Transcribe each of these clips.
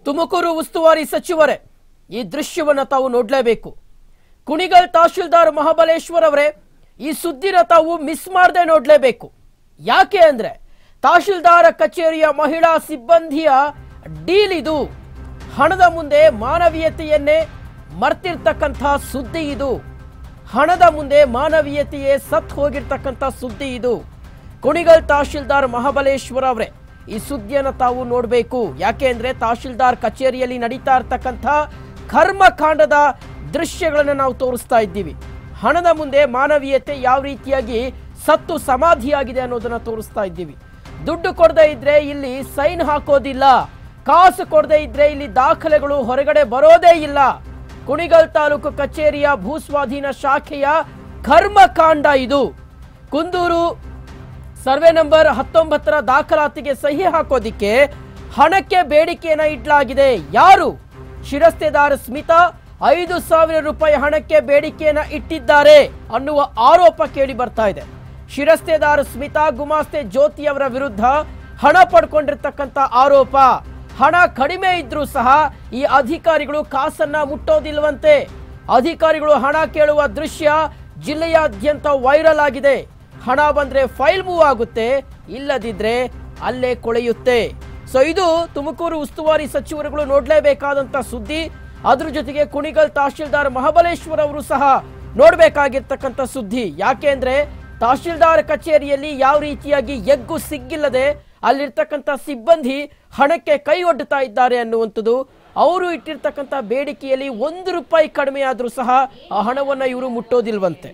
ತುಮಕೂರು ಉಸ್ತುವಾರಿ ಸಚಿವರೇ ಈ ದೃಶ್ಯವನ್ನ ತಾವು ನೋಡ್ಲೇಬೇಕು ಕುಣಿಗಲ್ ತಹಶೀಲ್ದಾರ್ ಮಹಾಬಲೇಶ್ವರ್ ಅವರೇ ಈ ಸುದ್ದಿನ ತಾವು ಮಿಸ್ ಮಾಡದೆ ನೋಡ್ಲೇಬೇಕು ಯಾಕೆ ಅಂದ್ರೆ ತಹಶೀಲ್ದಾರ ಕಚೇರಿಯ ಮಹಿಳಾ ಸಿಬ್ಬಂದಿಯ ಡೀಲ್ ಇದು ಹಣದ ಮುಂದೆ ಮಾನವೀಯತೆಯನ್ನೇ ಮರ್ತಿರ್ತಕ್ಕಂಥ ಸುದ್ದಿ ಇದು ಹಣದ ಮುಂದೆ ಮಾನವೀಯತೆಯೇ ಸತ್ ಹೋಗಿರ್ತಕ್ಕಂಥ ಸುದ್ದಿ ಇದು ಕುಣಿಗಲ್ ತಹಶೀಲ್ದಾರ್ ಮಹಾಬಲೇಶ್ವರ ಅವರೇ ಈ ಸುದ್ದಿಯನ್ನು ತಾವು ನೋಡಬೇಕು ಯಾಕೆ ಅಂದ್ರೆ ತಹಶೀಲ್ದಾರ್ ಕಚೇರಿಯಲ್ಲಿ ನಡೀತಾ ಇರ್ತಕ್ಕಂಥ ಕರ್ಮಕಾಂಡದ ದೃಶ್ಯಗಳನ್ನು ನಾವು ತೋರಿಸ್ತಾ ಇದ್ದೀವಿ ಹಣದ ಮುಂದೆ ಮಾನವೀಯತೆ ಯಾವ ರೀತಿಯಾಗಿ ಸತ್ತು ಸಮಾಧಿಯಾಗಿದೆ ಅನ್ನೋದನ್ನ ತೋರಿಸ್ತಾ ಇದ್ದೀವಿ ದುಡ್ಡು ಕೊಡದೇ ಇದ್ರೆ ಇಲ್ಲಿ ಸೈನ್ ಹಾಕೋದಿಲ್ಲ ಕಾಸು ಕೊಡದೇ ಇದ್ರೆ ಇಲ್ಲಿ ದಾಖಲೆಗಳು ಹೊರಗಡೆ ಬರೋದೇ ಇಲ್ಲ ಕುಣಿಗಲ್ ತಾಲೂಕು ಕಚೇರಿಯ ಭೂಸ್ವಾಧೀನ ಶಾಖೆಯ ಕರ್ಮಕಾಂಡ ಇದು ಕುಂದೂರು ಸರ್ವೆ ನಂಬರ್ ಹತ್ತೊಂಬತ್ತರ ದಾಖಲಾತಿಗೆ ಸಹಿ ಹಾಕೋದಿಕ್ಕೆ ಹಣಕ್ಕೆ ಬೇಡಿಕೆಯನ್ನ ಇಡ್ಲಾಗಿದೆ ಯಾರು ಶಿರಸ್ತೆದಾರ ಸ್ಮಿತಾ ಐದು ಸಾವಿರ ರೂಪಾಯಿ ಹಣಕ್ಕೆ ಬೇಡಿಕೆಯನ್ನ ಇಟ್ಟಿದ್ದಾರೆ ಅನ್ನುವ ಆರೋಪ ಕೇಳಿ ಬರ್ತಾ ಇದೆ ಶಿರಸ್ತೆದಾರ ಸ್ಮಿತಾ ಗುಮಾಸ್ತೆ ಜ್ಯೋತಿ ಅವರ ವಿರುದ್ಧ ಹಣ ಪಡ್ಕೊಂಡಿರ್ತಕ್ಕಂಥ ಆರೋಪ ಹಣ ಕಡಿಮೆ ಇದ್ರೂ ಸಹ ಈ ಅಧಿಕಾರಿಗಳು ಕಾಸನ್ನ ಮುಟ್ಟೋದಿಲ್ವಂತೆ ಅಧಿಕಾರಿಗಳು ಹಣ ಕೇಳುವ ದೃಶ್ಯ ಜಿಲ್ಲೆಯಾದ್ಯಂತ ವೈರಲ್ ಆಗಿದೆ ಹಣ ಬಂದ್ರೆ ಫೈಲ್ ಮೂವ್ ಆಗುತ್ತೆ ಇಲ್ಲದಿದ್ರೆ ಅಲ್ಲೇ ಕೊಳೆಯುತ್ತೆ ಸೊ ಇದು ತುಮಕೂರು ಉಸ್ತುವಾರಿ ಸಚಿವರುಗಳು ನೋಡ್ಲೇಬೇಕಾದಂತ ಸುದ್ದಿ ಅದ್ರ ಜೊತೆಗೆ ಕುಣಿಗಲ್ ತಹಶೀಲ್ದಾರ್ ಮಹಾಬಲೇಶ್ವರ್ ಅವರು ಸಹ ನೋಡ್ಬೇಕಾಗಿರ್ತಕ್ಕಂಥ ಸುದ್ದಿ ಯಾಕೆ ಅಂದ್ರೆ ತಹಶೀಲ್ದಾರ್ ಕಚೇರಿಯಲ್ಲಿ ಯಾವ ರೀತಿಯಾಗಿ ಎಗ್ಗು ಸಿಗ್ಗಿಲ್ಲದೆ ಅಲ್ಲಿರ್ತಕ್ಕಂಥ ಸಿಬ್ಬಂದಿ ಹಣಕ್ಕೆ ಕೈ ಒಡ್ಡುತ್ತಾ ಇದ್ದಾರೆ ಅನ್ನುವಂಥದ್ದು ಅವರು ಇಟ್ಟಿರ್ತಕ್ಕಂಥ ಬೇಡಿಕೆಯಲ್ಲಿ ಒಂದು ರೂಪಾಯಿ ಕಡಿಮೆ ಆದರೂ ಸಹ ಆ ಹಣವನ್ನ ಇವರು ಮುಟ್ಟೋದಿಲ್ವಂತೆ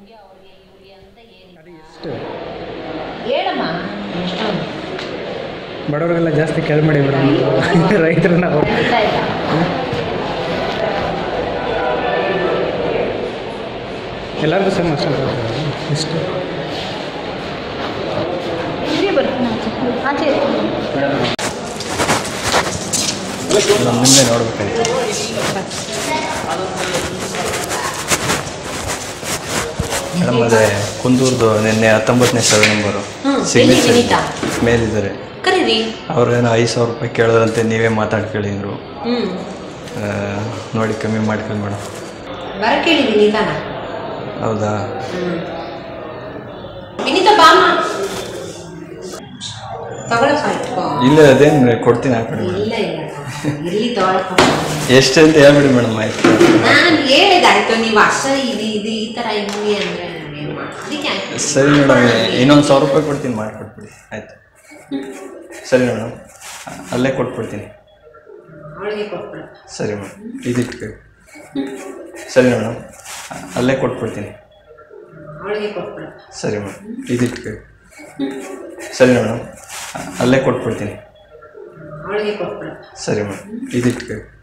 ಹೇಳಮ್ಮ ಎಷ್ಟೊಂದು ಬಡವರಿಗೆಲ್ಲ ಜಾಸ್ತಿ ಕೆಳ ಮಾಡಿ ಮೇಡಮ್ ರೈತರು ನಾವು ಖಂಡಿತ ಇಲ್ಲ ಎಲ್ಲರಿಗೂ ಸೇಮ್ ಅಷ್ಟೇ ಬರುತ್ತೆ ಇಷ್ಟು ಇಲ್ಲೇ ಬರ್ತೀನಿ ಆಚೆ ಆಚೆ ನಿನ್ನೆ ನೋಡ್ಬೇಕಾಯ್ತು ಮೇಡಮ್ ಅದೇ ಕುಂದೂರ್ದು ನಿನ್ನೆ ಹತ್ತೊಂಬತ್ತನೇ ಸರ್ವೆ ನಂಬರು ಹ್ಮ್, ಎಲ್ಲಿ ಸಿಗ್ನೇಚರ್ ವಿನೀತಾ? ಮೇಲಿದ್ದಾರೆ ಕರೀರಿ ಅವ್ರೇನೋ ಐದು ಸಾವಿರ ರೂಪಾಯಿ ಕೇಳಿದ್ರಂತೆ ನೀವೇ ಮಾತಾಡ್ಕೊಳ್ಳಿದ್ರು ಹ್ಞೂ ನೋಡಿ ಕಮ್ಮಿ ಮಾಡ್ಕೊಳ್ಳಿ ಮೇಡಮ್ ಬರಕ್ಕೆ ಹೇಳಿ ವಿನೀತಾನ ಹೌದಾ ಹ್ಞೂ ವಿನೀತಾ ಬಾಮ ತಗೊಳಪ್ಪ ಇಟ್ಕೋ ಇಲ್ಲ ಅದೇನು ಕೊಡ್ತೀನಿ ಹಾಕೊಡಿ ಮೇಡಮ್ ಇಲ್ಲ ಇಲ್ಲ ಇಲ್ಲಿ ತಗೊಳಪ್ಪ ಎಷ್ಟು ಅಂತ ಹೇಳ್ಬಿಡಿ ಮೇಡಮ್ ಆಯ್ತು ನಾನು ಹೇಳಿದಾಯ್ತು ನೀವು ಅಷ್ಟ ಇದು ಇದು ಈ ಥರ ಹಿಂಗೆ ಅಂದರೆ ನಾನೇನು ಮಾಡಿ ಅದಕ್ಕೆ ಆಯ್ತು ಸರಿ ಮೇಡಮ್ ಇನ್ನೊಂದು ಸಾವಿರ ರೂಪಾಯಿ ಕೊಡ್ತೀನಿ ಮಾಡಿಕೊಟ್ಬಿಡಿ ಆಯ್ತು ಸರಿ ಮೇಡಮ್ ಅಲ್ಲೇ ಕೊಟ್ಬಿಡ್ತೀನಿ ಅವಳಿಗೆ ಕೊಟ್ಬಿಡ ಸರಿ ಮೇಡಮ್ ಇದಿಟ್ಟು ಸರಿ ಮೇಡಮ್ ಅಲ್ಲೇ ಕೊಟ್ಬಿಡ್ತೀನಿ ಅವಳಿಗೆ ಕೊಟ್ಬಿಡ ಸರಿ ಮೇಡಮ್ ಇದಿಟ್ಟು ಸರಿ ಮೇಡಮ್ ಅಲ್ಲೇ ಕೊಟ್ಬಿಡ್ತೀನಿ ಅವಳಿಗೆ ಕೊಟ್ಬಿಡ ಸರಿ ಮೇಡಮ್ ಇದಿಟ್ಟು